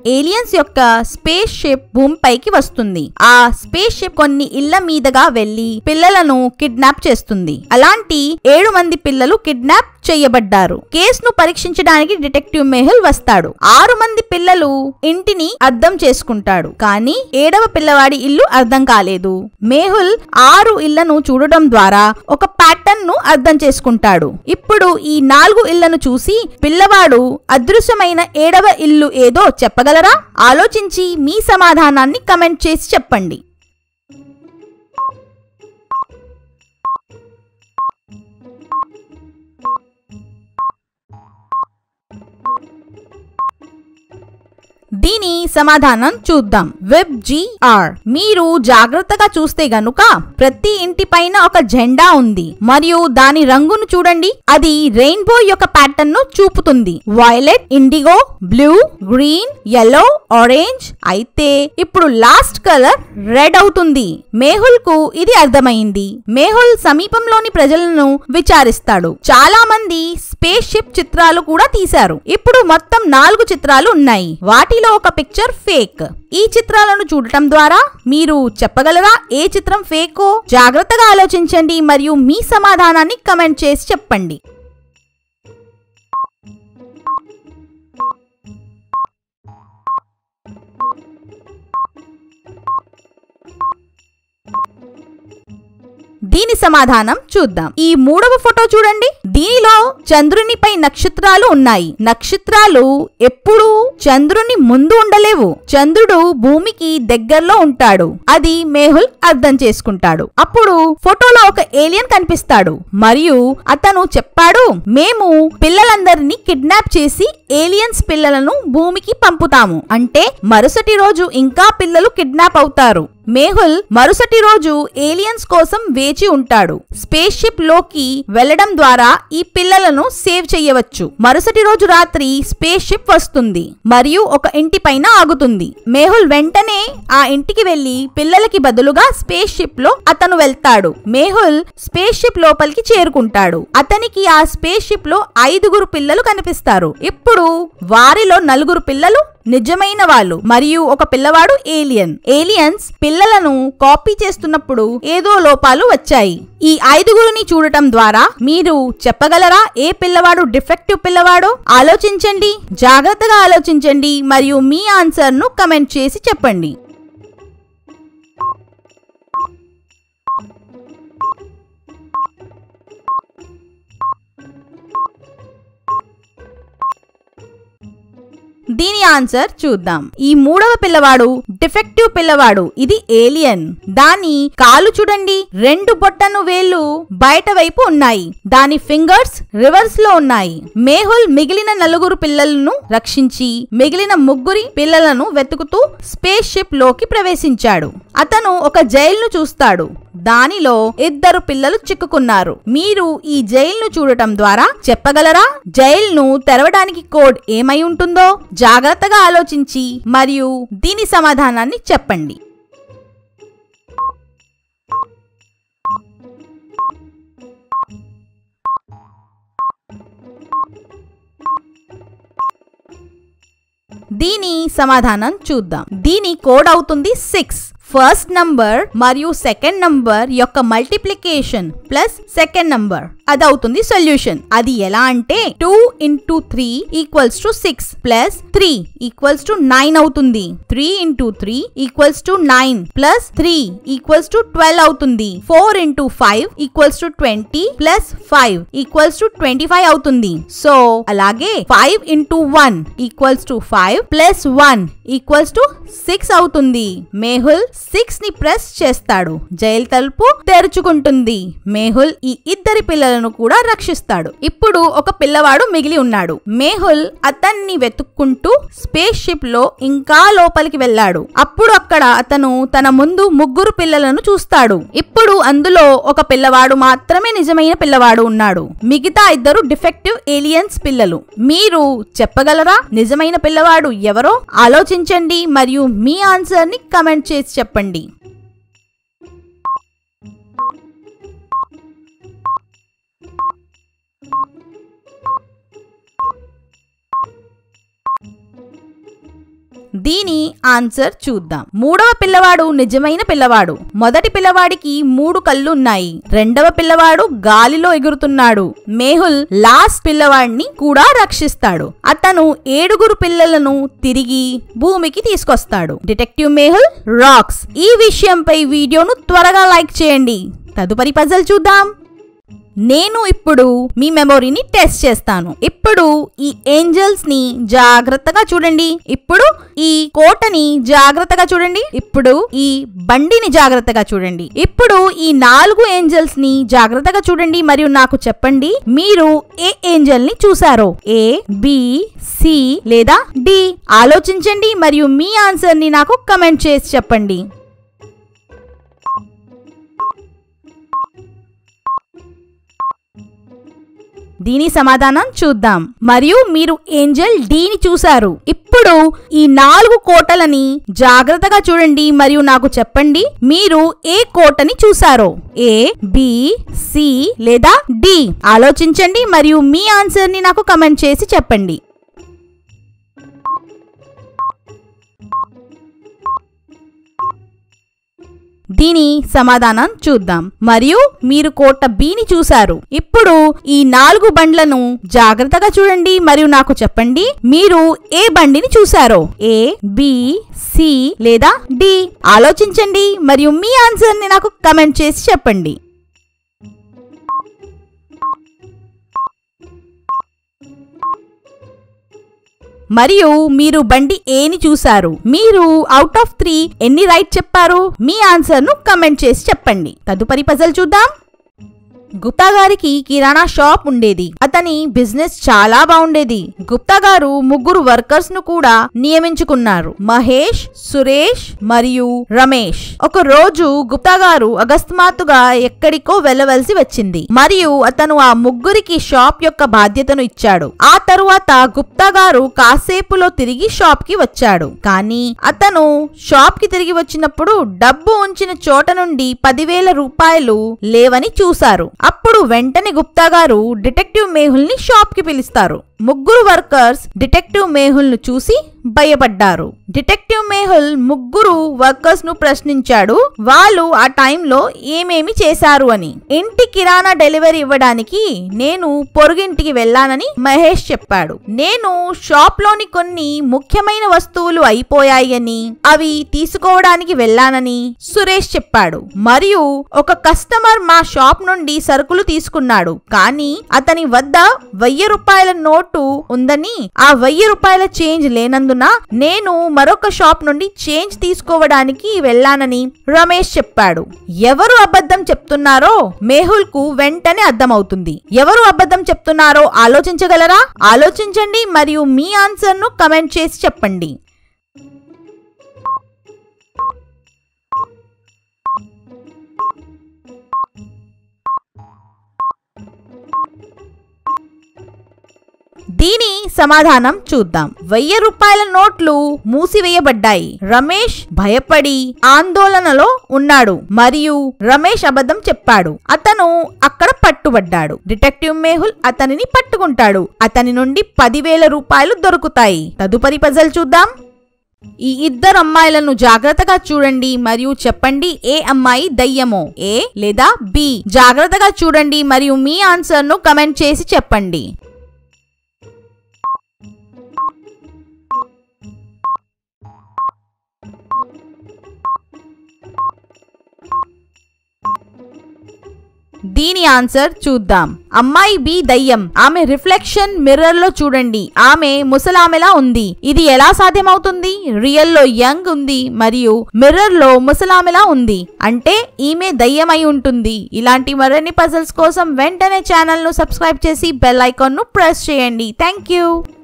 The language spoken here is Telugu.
ఏలియన్స్ యొక్క స్పేస్ షిప్ భూమిపైకి వస్తుంది ఆ స్పేస్ షిప్ కొన్ని ఇళ్ల మీదుగా వెళ్లి పిల్లలను కిడ్నాప్ చేస్తుంది అలాంటి ఏడు మంది పిల్లలు కిడ్నాప్ చేయబడ్డారు కేసును పరీక్షించడానికి డిటెక్టివ్ మెహుల్ వస్తాడు ఆరు మంది పిల్లలు ఇంటిని అర్థం చేసుకుంటాడు కానీ ఏడవ పిల్లవాడి ఇల్లు అర్థం కాలేదు మేహుల్ ఆరు ఇళ్లను చూడడం ద్వారా ఒక ప్యాటర్న్ ను అర్థం చేసుకుంటాడు ఇప్పుడు ఈ నాలుగు ఇళ్లను చూసి పిల్లవాడు అదృశ్యమైన ఏడవ ఇల్లు ఏదో చెప్పగలరా ఆలోచించి మీ సమాధానాన్ని కమెంట్ చేసి చెప్పండి దీని సమాధానం చూద్దాం వెబ్ జిఆర్ మీరు జాగ్రత్తగా చూస్తే గనుక ప్రతి ఇంటి పైన ఒక జెండా ఉంది మరియు దాని రంగును చూడండి అది రెయిన్బో యొక్క ప్యాటర్న్ ను చూపుతుంది violet indigo blue green yellow orange అయితే ఇప్పుడు లాస్ట్ కలర్ రెడ్ అవుతుంది మేహుల్ కు ఇది అర్థమైంది మేహుల్ సమీపంలోని ప్రజలను విచారిస్తాడు చాలా మంది స్పేస్ షిప్ చిత్రాలు కూడా తీశారు ఇప్పుడు మొత్తం నాలుగు చిత్రాలు ఉన్నాయి వాటిలో ఒక పిక్చర్ ఫేక్ ఈ చిత్రాలను చూడటం ద్వారా మీరు చెప్పగలరా ఏ చిత్రం ఫేకో జాగ్రత్తగా ఆలోచించండి మరియు మీ సమాధానాన్ని కమెంట్ చేసి చెప్పండి దీని సమాధానం చూద్దాం ఈ మూడవ ఫోటో చూడండి దీనిలో చంద్రునిపై నక్షత్రాలు ఉన్నాయి నక్షత్రాలు ఎప్పుడూ చంద్రుని ముందు ఉండలేవు చంద్రుడు భూమికి దగ్గరలో ఉంటాడు అది మేహుల్ అర్థం చేసుకుంటాడు అప్పుడు ఫోటోలో ఒక ఏలియన్ కనిపిస్తాడు మరియు అతను చెప్పాడు మేము పిల్లలందరినీ కిడ్నాప్ చేసి ఏలియన్స్ పిల్లలను భూమికి పంపుతాము అంటే మరుసటి రోజు ఇంకా పిల్లలు కిడ్నాప్ అవుతారు మేహుల్ మరుసటి రోజు ఏలియన్స్ కోసం వేచి ఉంటాడు స్పేస్ షిప్ లోకి వెళ్లడం ద్వారా ఈ పిల్లలను సేవ్ చేయవచ్చు మరుసటి రోజు రాత్రి స్పేస్ షిప్ వస్తుంది మరియు ఒక ఇంటి పైన ఆగుతుంది మేహుల్ వెంటనే ఆ ఇంటికి వెళ్లి పిల్లలకి బదులుగా స్పేస్ షిప్ లో అతను వెళ్తాడు మేహుల్ స్పేస్ షిప్ లోపలికి చేరుకుంటాడు అతనికి ఆ స్పేస్ షిప్ లో ఐదుగురు పిల్లలు కనిపిస్తారు ఇప్పుడు వారిలో నలుగురు పిల్లలు నిజమైన వాళ్ళు మరియు ఒక పిల్లవాడు ఏలియన్ ఏలియన్స్ పిల్లలను కాపీ చేస్తున్నప్పుడు ఏదో లోపాలు వచ్చాయి ఈ ఐదుగురిని చూడటం ద్వారా మీరు చెప్పగలరా ఏ పిల్లవాడు డిఫెక్టివ్ పిల్లవాడో ఆలోచించండి జాగ్రత్తగా ఆలోచించండి మరియు మీ ఆన్సర్ ను కమెంట్ చేసి చెప్పండి దీని ఆన్సర్ చూద్దాం ఈ మూడవ పిల్లవాడు డిఫెక్టివ్ పిల్లవాడు ఇది ఏలియన్ దాని కాలు చూడండి రెండు బొట్టను వేళ్ళు బయట వైపు ఉన్నాయి దాని ఫింగర్స్ రివర్స్ లో ఉన్నాయి మేహుల్ మిగిలిన నలుగురు పిల్లలను రక్షించి మిగిలిన ముగ్గురి పిల్లలను వెతుకుతూ స్పేస్ షిప్ లోకి ప్రవేశించాడు అతను ఒక జైలును చూస్తాడు దానిలో ఇద్దరు పిల్లలు చిక్కుకున్నారు మీరు ఈ జైలును చూడటం ద్వారా చెప్పగలరా జైలును తెరవడానికి కోడ్ ఏమై ఉంటుందో జాగ్రత్తగా ఆలోచించి మరియు దీని సమాధానాన్ని చెప్పండి దీని సమాధానం చూద్దాం దీని కోడ్ అవుతుంది సిక్స్ ఫస్ట్ నంబర్ మరియు సెకండ్ నంబర్ యొక్క మల్టిప్లికేషన్ ప్లస్ సెకండ్ నంబర్ అది అవుతుంది సొల్యూషన్ అది ఎలా అంటే two into three equals to six plus three equals to nine అవుతుంది three into three equals to nine plus three equals to twelve అవుతుంది four into five equals to twenty plus five equals to twenty five అవుతుంది సో అలాగే five into one equals to five plus one equals to six అవుతుంది మేహుల్ సిక్స్ ని ప్రెస్ చేస్తాడు జైలు తలుపు తెరుచుకుంటుంది మేహుల్ ఈ ఇద్దరి పిల్లలను కూడా రక్షిస్తాడు ఇప్పుడు ఒక పిల్లవాడు మిగిలి ఉన్నాడు మేహుల్ అతన్ని వెతుక్కుంటూ స్పేస్ షిప్ లో ఇంకా లోపలికి వెళ్ళాడు అప్పుడు అక్కడ అతను తన ముందు ముగ్గురు పిల్లలను చూస్తాడు ఇప్పుడు అందులో ఒక పిల్లవాడు మాత్రమే నిజమైన పిల్లవాడు ఉన్నాడు మిగతా ఇద్దరు డిఫెక్టివ్ ఏలియన్స్ పిల్లలు మీరు చెప్పగలరా నిజమైన పిల్లవాడు ఎవరో ఆలోచించండి మరియు మీ ఆన్సర్ ని కమెంట్ చేసి చెప్పండి దీని ఆన్సర్ చూద్దాం మూడవ పిల్లవాడు నిజమైన పిల్లవాడు మొదటి పిల్లవాడికి మూడు కళ్ళు ఉన్నాయి రెండవ పిల్లవాడు గాలిలో ఎగురుతున్నాడు మేహుల్ లాస్ట్ పిల్లవాడిని కూడా రక్షిస్తాడు అతను ఏడుగురు పిల్లలను తిరిగి భూమికి తీసుకొస్తాడు డిటెక్టివ్ మేహుల్ రాక్స్ ఈ విషయంపై వీడియోను త్వరగా లైక్ చేయండి తదుపరి పజల్ చూద్దాం నేను ఇప్పుడు మీ మెమొరీని టెస్ట్ చేస్తాను ఇప్పుడు ఈ ఏంజల్స్ ని జాగ్రత్తగా చూడండి ఇప్పుడు ఈ కోటని జాగ్రత్తగా చూడండి ఇప్పుడు ఈ బండిని జాగ్రత్తగా చూడండి ఇప్పుడు ఈ నాలుగు ఏంజల్స్ ని జాగ్రత్తగా చూడండి మరియు నాకు చెప్పండి మీరు ఏ ఏంజల్ ని చూసారో ఏ బి సి లేదా డి ఆలోచించండి మరియు మీ ఆన్సర్ ని నాకు కమెంట్ చేసి చెప్పండి దీని సమాధానం చూద్దాం మరియు మీరు ఏంజల్ డీని చూశారు ఇప్పుడు ఈ నాలుగు కోటలని జాగ్రత్తగా చూడండి మరియు నాకు చెప్పండి మీరు ఏ కోటని చూసారో ఏ బి సి లేదా డి ఆలోచించండి మరియు మీ ఆన్సర్ ని నాకు కమెంట్ చేసి చెప్పండి దీని సమాధానం చూద్దాం మరియు మీరు కోట బిని చూశారు ఇప్పుడు ఈ నాలుగు బండ్లను జాగ్రత్తగా చూడండి మరియు నాకు చెప్పండి మీరు ఏ బండిని చూశారో ఏ బి సి లేదా డి ఆలోచించండి మరియు మీ ఆన్సర్ ని నాకు కమెంట్ చేసి చెప్పండి మరియు మీరు బండి ఏని చూశారు మీరు అవుట్ ఆఫ్ త్రీ ఎన్ని రైట్ చెప్పారు మీ ఆన్సర్ ను కమెంట్ చేసి చెప్పండి తదుపరి పజల్ చూద్దాం గుప్తా గారికి కిరాణా షాప్ ఉండేది అతని బిజినెస్ చాలా బాగుండేది గుప్తా గారు ముగ్గురు వర్కర్స్ ను కూడా నియమించుకున్నారు మహేష్ సురేష్ మరియు రమేష్ ఒక రోజు గుప్తా గారు అకస్మాత్తుగా ఎక్కడికో వెళ్ళవలసి వచ్చింది మరియు అతను ఆ ముగ్గురికి షాప్ యొక్క బాధ్యతను ఇచ్చాడు ఆ తరువాత గుప్తా గారు కాసేపులో తిరిగి షాప్ కి వచ్చాడు కానీ అతను షాప్ కి తిరిగి వచ్చినప్పుడు డబ్బు ఉంచిన చోట నుండి పదివేల రూపాయలు లేవని చూశారు అప్పుడు వెంటనే గుప్తా గారు డిటెక్టివ్ మేహుల్ ని షాప్ కి పిలుస్తారు ముగ్గురు వర్కర్స్ డిటెక్టివ్ మేహుల్ ను చూసి భయపడ్డారు డిటెక్టివ్ మేహుల్ ముగ్గురు వర్కర్స్ ను ప్రశ్నించాడు వాళ్ళు ఆ టైంలో ఏమేమి చేశారు అని ఇంటి కిరాణా డెలివరీ ఇవ్వడానికి నేను పొరుగింటికి వెళ్ళానని మహేష్ చెప్పాడు నేను షాప్ లోని కొన్ని ముఖ్యమైన వస్తువులు అయిపోయాయి అని అవి తీసుకోవడానికి వెళ్ళానని సురేష్ చెప్పాడు మరియు ఒక కస్టమర్ మా షాప్ నుండి సరుకులు తీసుకున్నాడు కానీ అతని వద్ద వెయ్యి రూపాయల నోటు ఉందని ఆ వెయ్యి రూపాయల చేంజ్ లేనందున నేను మరొక షాప్ నుండి చేంజ్ తీసుకోవడానికి వెళ్ళానని రమేష్ చెప్పాడు ఎవరు అబద్ధం చెప్తున్నారో మేహుల్ కు వెంటనే అర్థమవుతుంది ఎవరు అబద్ధం చెప్తున్నారో ఆలోచించగలరా ఆలోచించండి మరియు మీ ఆన్సర్ ను కమెంట్ చేసి చెప్పండి దీని సమాధానం చూద్దాం వెయ్యి రూపాయల నోట్లు మూసివేయబడ్డాయి రమేష్ భయపడి ఆందోళనలో ఉన్నాడు మరియు రమేష్ అబద్ధం చెప్పాడు అతను అక్కడ పట్టుబడ్డాడు డిటెక్టివ్ మేహుల్ అతనిని పట్టుకుంటాడు అతని నుండి పదివేల రూపాయలు దొరుకుతాయి తదుపరి పజల్ చూద్దాం ఈ ఇద్దరు అమ్మాయిలను జాగ్రత్తగా చూడండి మరియు చెప్పండి ఏ అమ్మాయి దయ్యమో ఏ లేదా బి జాగ్రత్తగా చూడండి మరియు మీ ఆన్సర్ ను కమెంట్ చేసి చెప్పండి దీని ఆన్సర్ చూద్దాం అమ్మాయి బి దయ్యం ఆమె రిఫ్లెక్షన్ మిర్రర్ లో చూడండి ఆమె ముసలామెలా ఉంది ఇది ఎలా సాధ్యమవుతుంది రియల్ లో యంగ్ ఉంది మరియు మిర్రర్ లో ముసలామెలా ఉంది అంటే ఈమె దయ్యం అయి ఉంటుంది ఇలాంటి మరిన్ని పజల్స్ కోసం వెంటనే ఛానల్ ను సబ్స్క్రైబ్ చేసి బెల్ ఐకాన్ ను ప్రెస్ చేయండి థ్యాంక్ యూ